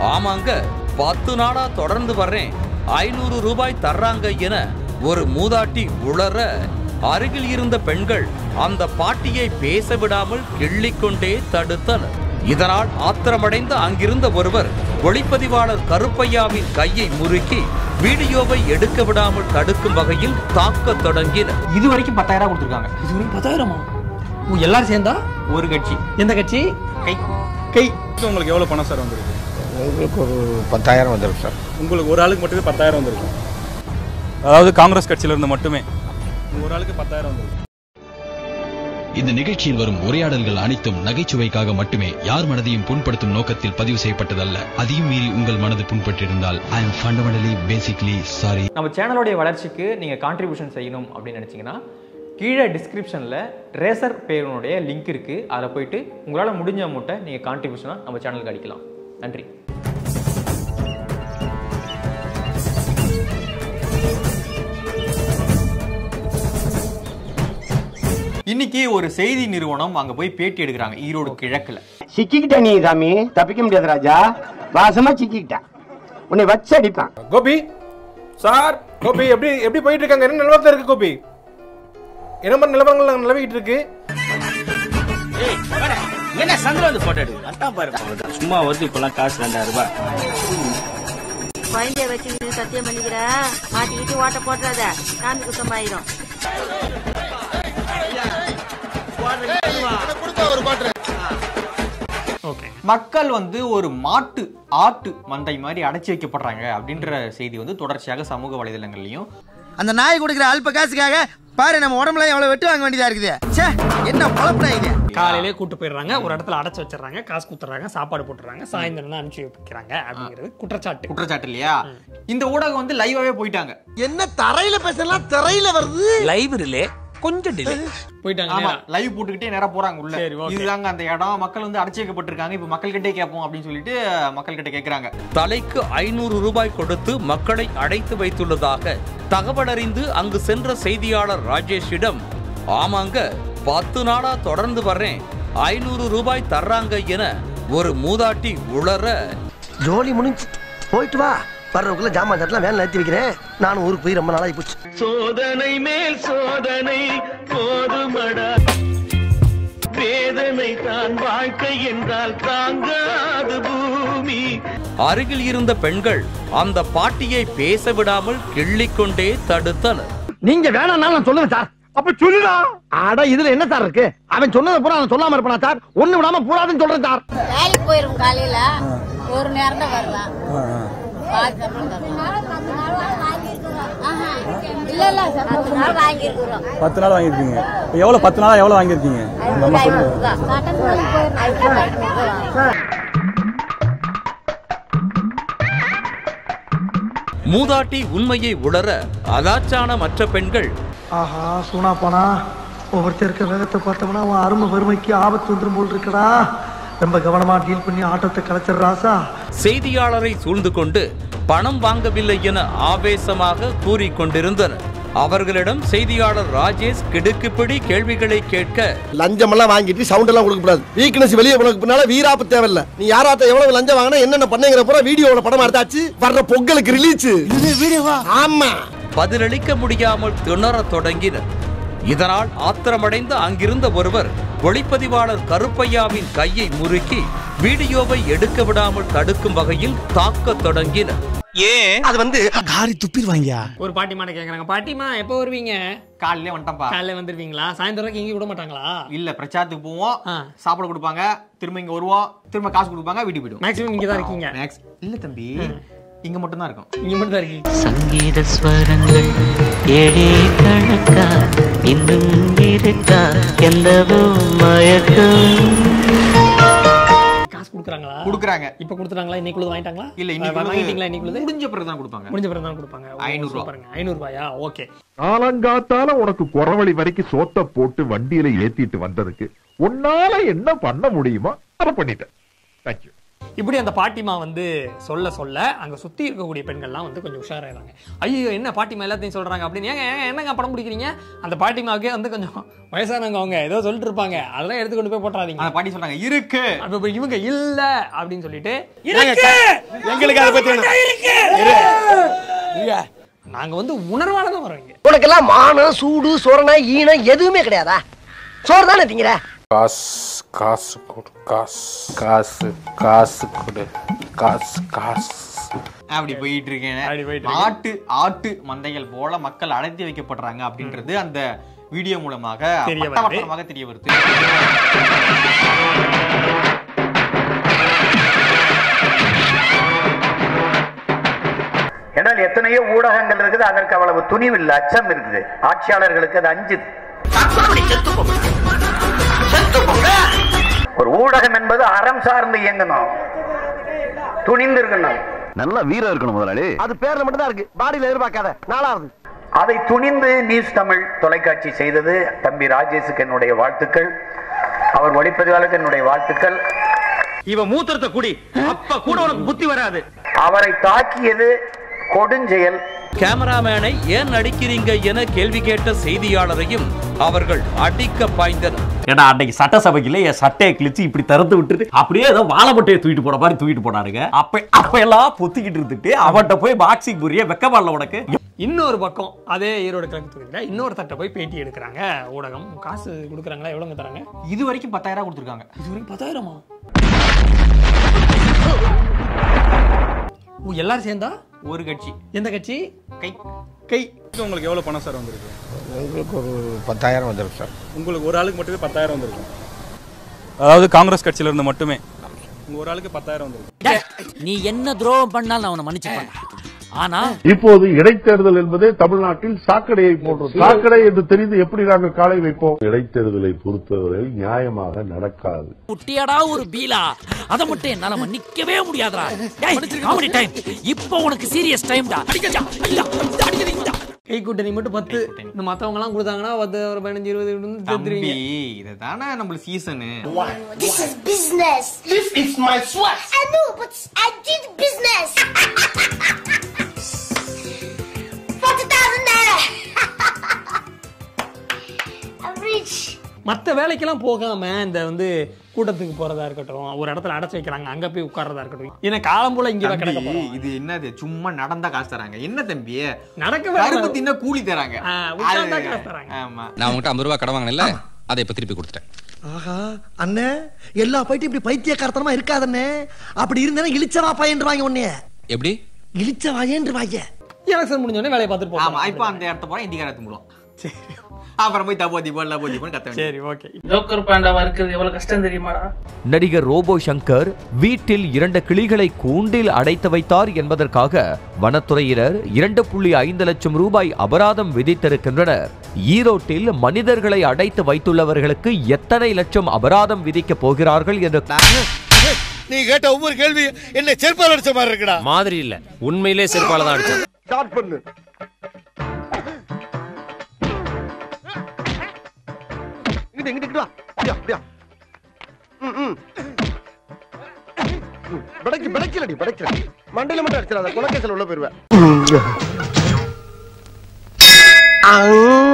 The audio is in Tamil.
ஆமாங்க பத்து நாளா தொடர்ந்து வர்றேன் ஐநூறு ரூபாய் தர்றாங்க என ஒரு மூதாட்டி உளற அருகில் இருந்த பெண்கள் அந்த பாட்டியை பேச விடாமல் கிள்ளிக்கொண்டே தடுத்தனர் இதனால் ஆத்திரமடைந்த அங்கிருந்த ஒருவர் ஒளிப்பதிவாளர் கருப்பையாவின் கையை முறுக்கி வீடியோவை எடுக்க விடாமல் தடுக்கும் வகையில் தாக்கத் தொடங்கினர் இது வரைக்கும் பத்தாயிரம் ரூபாய் கொடுத்துருக்காங்க இது வரைக்கும் பத்தாயிரமா ஓ எல்லாரும் சேர்ந்தா ஒரு கட்சி எந்த கட்சி கை கை உங்களுக்கு எவ்வளோ பணம் சார் வந்திருக்கு உங்களுக்கு ஒரு பத்தாயிரம் வந்துடும் சார் உங்களுக்கு ஒரு ஆளுக்கு மட்டுமே பத்தாயிரம் வந்திருக்கும் அதாவது காங்கிரஸ் கட்சியில இருந்து மட்டுமே ஒரு ஆளுக்கு பத்தாயிரம் வந்திருக்கு இந்த நிகழ்ச்சியில் வரும் உரையாடல்கள் அனைத்தும் நகைச்சுவைக்காக மட்டுமே யார் மனதையும் புண்படுத்தும் நோக்கத்தில் பதிவு செய்யப்பட்டதல்ல அதையும் மீறி உங்கள் மனது புண்பட்டிருந்தால் I'm fundamentally basically sorry நம்ம சேனலோடைய வளர்ச்சிக்கு நீங்கள் கான்ட்ரிபியூஷன் செய்யணும் அப்படின்னு நினச்சிங்கன்னா கீழே டிஸ்கிரிப்ஷனில் ரேசர் பேருனுடைய லிங்க் இருக்குது அதில் போயிட்டு உங்களால் முடிஞ்ச அமௌண்ட்டை நீங்கள் கான்ட்ரிபியூஷனாக நம்ம சேனலுக்கு அடிக்கலாம் நன்றி இன்னைக்கு ஒரு செய்தி நிறுவனம் அங்க போய் பேட்டி எடுக்கிறாங்க ஈரோடு கிழக்குல சிக்கிக்கிட்ட நீ சாமி தப்பிக்க முடியாது ராஜா வாசமா சிக்கிக்கிட்ட உன்னை வச்சு அடிப்பான் கோபி சார் கோபி எப்படி எப்படி போயிட்டு இருக்காங்க என்ன நிலவரத்துல இருக்கு கோபி என்ன மாதிரி நிலவரங்கள் அங்க நிலவிட்டு இருக்கு என்ன சந்திர வந்து போட்டோ எடு அதான் பாரு சும்மா வந்து இப்பெல்லாம் காசு ரெண்டாயிரம் ரூபாய் குழந்தைய வச்சுக்கிட்டு சத்தியம் பண்ணிக்கிற மாட்டிக்கிட்டு ஓட்ட போட்டுறாத சாமி குத்தமாயிரும் ஓகே மக்கள் வந்து ஒரு மாட்டு ஆட்டு மந்தை மாதிரி அடைச்சி வைக்கப்படுறாங்க அப்படின்ற செய்தி வந்து தொடர்ச்சியாக சமூக வலைதளங்கள்லயும் அந்த நாய் கொடுக்குற அல்ப காசுக்காக பாரு நம்ம உடம்புல எவ்வளவு வெட்டு வாங்க வேண்டியதா இருக்குது ச்சே என்ன பழப்படா இது காலையிலே கூட்டு போயிடுறாங்க ஒரு இடத்துல அடைச்சு வச்சிடுறாங்க காசு குத்துறாங்க சாப்பாடு போட்டுறாங்க சாயந்தரம் தான் அனுப்பிச்சு வைக்கிறாங்க அப்படிங்கிறது குற்றச்சாட்டு குற்றச்சாட்டு இல்லையா இந்த ஊடகம் வந்து லைவாவே போயிட்டாங்க என்ன தரையில பேசலாம் திரையில வருது லைவ் ரிலே கொஞ்சம் டிலே போயிட்டாங்க ஆமா நேரா. லைவ் போட்டுக்கிட்டே நேரா போறாங்க உள்ள சரி, okay. இதுதாங்க அந்த இடம் மக்கள் வந்து அடைச்சி வைக்கப்பட்டிருக்காங்க இப்ப மக்கள் கிட்டே கேட்போம் அப்படின்னு சொல்லிட்டு மக்கள் கிட்ட கேக்குறாங்க தலைக்கு ஐநூறு ரூபாய் கொடுத்து மக்களை அடைத்து வைத்துள்ளதாக தகவலறிந்து அங்கு சென்ற செய்தியாளர் ராஜேஷிடம் ஆமாங்க பத்து நாளா தொடர்ந்து வர்றேன் ஐநூறு ரூபாய் தர்றாங்க என ஒரு மூதாட்டி உளற ஜோலி முடிஞ்சு போயிட்டு வா வர்றவக்குள்ள ஜாமான் தட்டலாம் வேலை நிறுத்தி வைக்கிறேன் நானும் ஊருக்கு போய் ரொம்ப நாளாகி போச்சு சோதனை மேல் சோதனை போதுமடா வேதனை தான் வாழ்க்கை என்றால் தாங்காது பூமி அருகில் இருந்த பெண்கள் அந்த பாட்டியை பேச விடாமல் கிள்ளிக்கொண்டே தடுத்தனர் நீங்க வேணாம்னாலும் நான் சொல்லுவேன் சார் அப்ப சொல்லுடா அட இதுல என்ன சார் இருக்கு அவன் சொன்னதை பூரா அவன் சொல்லாம இருப்பானா சார் ஒண்ணு விடாம பூராதுன்னு சொல்றேன் சார் வேலைக்கு போயிரும் காலையில ஒரு நேரம் தான் வருவான் பாதி சம்பளம் தருவான். ஆஹா. இல்ல இல்ல பத்து நாள் வாங்கியிருக்கிறோம் பத்து நாள் வாங்கியிருக்கீங்க எவ்வளோ பத்து நாள் எவ்வளோ வாங்கியிருக்கீங்க நம்ம சொல்லுங்க மூதாட்டி உண்மையை உணர அதாச்சான மற்ற பெண்கள் ஆஹா சூனா போனா ஒவ்வொருத்தர் இருக்க வேகத்தை பார்த்தோம்னா அவன் அருமை வறுமைக்கு ஆபத்து வந்துடும் போல் இருக்கடா ரொம்ப கவனமா டீல் பண்ணி ஆட்டத்தை கலைச்சிடுறாசா செய்தியாளரை சூழ்ந்து கொண்டு பணம் வாங்கவில்லை என ஆவேசமாக கூறிக்கொண்டிருந்தனர் அவர்களிடம் செய்தியாளர் ராஜேஷ் கிடுக்குப்பிடி கேள்விகளை கேட்க லஞ்சம் எல்லாம் வாங்கிட்டு சவுண்ட் எல்லாம் கொடுக்க கூடாது வீக்னஸ் வெளியே போனதுக்கு பின்னால வீராப்பு தேவையில்ல நீ யாராத்த எவ்வளவு லஞ்சம் வாங்கினா என்னென்ன பண்ணீங்கிற பூரா வீடியோல படம் எடுத்தாச்சு வர்ற பொங்கலுக்கு ரிலீஸ் வீடியோவா ஆமா பதிலளிக்க முடியாமல் திணறத் தொடங்கினர் இதனால் ஆத்திரமடைந்த அங்கிருந்த ஒருவர் ஒளிப்பதிவாளர் கருப்பையாவின் கையை முறுக்கி வீடியோவை எடுக்க விடாமல் தடுக்கும் வகையில் தாக்கத் தொடங்கினர் ஏன் அது வந்து காரி துப்பிடுவாங்க ஒரு பாட்டிமாட்ட கேக்குறாங்க பாட்டிமா எப்போ வருவீங்க காலையிலே வந்துட்டப்பா காலையில வந்துருவீங்களா சாயந்தரம் இங்கே விட மாட்டாங்களா இல்ல பிரச்சாரத்துக்கு போவோம் ஆ. சாப்பாடு கொடுப்பாங்க திரும்ப இங்க வருவோம் திரும்ப காசு கொடுப்பாங்க வீட்டுக்கு போயிடுவோம் மேக்ஸிமம் இங்கே தான் இருக்கீங்க மேக்ஸ் இல்ல தம்பி இங்க மட்டும் தான் இருக்கும் இங்கே மட்டும் தான் இருக்கீங்க சங்கீத ஸ்வரங்கள் ஏழே கணக்கா இன்னும் இருக்கா எந்தவோ மயக்கம் காசு கொடுக்குறாங்களா கொடுக்குறாங்க இப்போ கொடுத்துட்டாங்களா இன்னைக்குள்ள வாங்கிட்டாங்களா இல்ல இன்னைக்கு வாங்கிட்டீங்களா இன்னைக்குள்ள முடிஞ்ச பிறகு தான் கொடுப்பாங்க முடிஞ்ச பிறகு தான் கொடுப்பாங்க ஓ, ஐநூறு ரூபா. சூப்பருங்க ஐநூறு ரூபாயா ஓகே காலங்காத்தால உனக்கு குறவழி வரைக்கும் சோத்த போட்டு வண்டியில ஏத்திட்டு வந்ததுக்கு உன்னால என்ன பண்ண முடியுமோ அதை பண்ணிட்டேன் தேங்க்யூ இப்படி அந்த பாட்டிமா வந்து சொல்ல சொல்ல அங்க சுத்தி இருக்கக்கூடிய பெண்கள்லாம் வந்து கொஞ்சம் உஷாராயிறாங்க ஐயோ என்ன பாட்டிமா எல்லாத்தையும் சொல்றாங்க அப்படின்னு ஏங்க ஏங்க, என்னங்க படம் பிடிக்கிறீங்க அந்த பாட்டிமாவுக்கே வந்து கொஞ்சம் வயசானவங்க அவங்க ஏதோ சொல்லிட்டு இருப்பாங்க அதெல்லாம் எடுத்து கொண்டு போய் போட்டுறாதீங்க அந்த பாட்டி சொல்றாங்க இருக்கு அப்ப இப்ப இவங்க இல்ல அப்படின்னு சொல்லிட்டு இருக்கு! எங்களுக்கு அதை பத்தி வேணும். நாங்க வந்து உணர்வால தான் வரோம் இங்க உனக்கெல்லாம் மானம் சூடு சொரணை ஈனம் எதுவுமே கிடையாதா சோறு தானே திங்கிற காசு காசு கொடு காசு காசு காசு கொடு காசு காசு அப்படி போயிட்டு இருக்கேன் ஆட்டு ஆட்டு மந்தைகள் போல மக்கள் அடைத்து வைக்கப்படுறாங்க அப்படின்றது அந்த வீடியோ மூலமாக தெரிய வருது. பட்டவர்த்தனமாக தெரிய வருது என்றால் எத்தனையோ ஊடகங்கள் இருக்குது அதற்கு அவ்வளவு துணிவில்லை அச்சம் இருக்குது ஆட்சியாளர்களுக்கு அது அஞ்சுது ஒரு ஊடகம் என்பது அறம் சார்ந்து இயங்கணும் துணிந்து இருக்கணும் நல்ல வீரம் இருக்கணும் முதலாளி அது பேர்ல மட்டும் தான் இருக்கு பாடியில எதிர்பார்க்காத நாலாவது அதை துணிந்து நியூஸ் தமிழ் தொலைக்காட்சி செய்தது தம்பி ராஜேஷுக்கு என்னுடைய வாழ்த்துக்கள் அவர் ஒளிப்பதிவாளருக்கு என்னுடைய வாழ்த்துக்கள் இவன் மூத்திரத்தை குடி அப்ப கூட உனக்கு புத்தி வராது அவரை தாக்கியது கொடுஞ்செயல் கேமராமேனை ஏன் அடிக்கிறீங்க என கேள்வி கேட்ட செய்தியாளரையும் அவர்கள் அடிக்க பாய்ந்தனர் ஏடா அன்னைக்கு சட்டசபைக்குள்ள என் சட்டையை கிழிச்சு இப்படி திறந்து விட்டுட்டு அப்படியே ஏதோ வாழைப்பட்டையை தூக்கிட்டு போன மாதிரி தூக்கிட்டு போனாருங்க அப்ப அப்ப எல்லாம் பொத்திக்கிட்டு இருந்துட்டு அவன்கிட்ட போய் பாக்ஸிங் புரிய வெக்கமாடல உனக்கு இன்னொரு பக்கம் அதே ஈரோடு கிழக்கு தொகுதியில் இன்னொரு தட்டை போய் பேட்டி எடுக்கிறாங்க ஊடகம் காசு கொடுக்குறாங்களா எவ்வளோங்க தராங்க இது வரைக்கும் பத்தாயிரம் கொடுத்துருக்காங்க இது வரைக்கும் பத்தாயிரமா ஓ எல்லாரும் சேர்ந்தா ஒரு கட்சி எந்த கட்சி கை கை உங்களுக்கு எவ்வளவு பணம் சார் வந்திருக்கு உங்களுக்கு ஒரு பத்தாயிரம் வந்துருக்கு சார் உங்களுக்கு ஒரு ஆளுக்கு மட்டுமே பத்தாயிரம் வந்திருக்கும் அதாவது காங்கிரஸ் கட்சியில இருந்து மட்டுமே உங்க ஒரு ஆளுக்கு பத்தாயிரம் வந்திருக்கு நீ என்ன துரோகம் பண்ணாலும் அவனை மன்னிச்சுப்பான் ஆனா இப்போது இடைத்தேர்தல் என்பதே தமிழ்நாட்டில் சாக்கடையை போன்றது சாக்கடை என்று தெரிந்து எப்படி நாங்கள் காலை வைப்போம் இடைத்தேர்தலை பொறுத்தவரை நியாயமாக நடக்காது குட்டியாடா ஒரு பீலா அத மட்டும் என்னால மன்னிக்கவே முடியாதுடா காமெடி டைம் இப்போ உனக்கு சீரியஸ் டைம்டா கை கூட்டணி மட்டும் பத்து இந்த மத்தவங்க எல்லாம் கொடுத்தாங்கன்னா பத்து ஒரு பதினஞ்சு இருபது தம்பி தெரிஞ்சிருவீங்க இதுதானே நம்மளுக்கு season This is business. This is my sweat. I know, but I did business. Forty thousand naira. I'm rich. மத்த வேலைக்கெல்லாம் போகாம இந்த வந்து கூட்டத்துக்கு போறதா இருக்கட்டும் ஒரு இடத்துல அடைச்சு வைக்கிறாங்க அங்க போய் உட்கார்றதா இருக்கட்டும் ஏன்னா காலம் போல இங்க கிடக்க தம்பி, போறோம் இது என்னது சும்மா நடந்தா காசு தராங்க என்ன தம்பி நடக்கவே கரும்பு வேணாம். தின்ன கூலி தராங்க ஆ, உட்கார்ந்தா அது- காசு தராங்க. ஆமா நான் உங்ககிட்ட ஐம்பது ரூபா கடன் வாங்கினேன்ல அதை இப்ப திருப்பி கொடுத்துட்டேன் ஆஹா அண்ணே எல்லா பைட்டும் இப்படி பைத்தியக்காரத்தனமா இருக்காதண்ணே அப்படி இருந்தேன்னா இழிச்சவா பையன்றுவாங்க உன்னைய எப்படி இழிச்சவா ஏன்றுவாங்க எலெக்ஷன் முடிஞ்ச உடனே வேலையை பார்த்துட்டு ஆமா இப்போ அந்த இடத்த போறோம் இந்திக்காரத்து மூலம் சரி அப்புறம் போய் தபோ தீபோ லபோ தீபோன்னு கத்த சரி ஓகே ஜோக்கர் பாண்டாவா இருக்கிறது எவ்வளவு கஷ்டம் தெரியுமாடா நடிகர் ரோபோ சங்கர் வீட்டில் இரண்டு கிளிகளை கூண்டில் அடைத்து வைத்தார் என்பதற்காக வனத்துறையினர் இரண்டு புள்ளி ஐந்து லட்சம் ரூபாய் அபராதம் விதித்திருக்கின்றனர் ஈரோட்டில் மனிதர்களை அடைத்து வைத்துள்ளவர்களுக்கு எத்தனை லட்சம் அபராதம் விதிக்கப் போகிறார்கள் என்று நீ கேட்ட ஒவ்வொரு கேள்வி என்ன செருப்பால் அடிச்ச மாதிரி இருக்குடா மாதிரி இல்ல உண்மையிலே செருப்பால தான் அடிச்சேன் ஸ்டார்ட் பண்ணு இங்கிட்டு இங்கிட்டு இங்கிட்டு வா அப்படியா அப்படியா ம் ம் ம், பிடைக்கு பிடைக்கலடி பிடைக்கல மண்டையில மட்டும் அடிச்சிடாத குலக்கேசல் உள்ள போயிருவேன் அங்க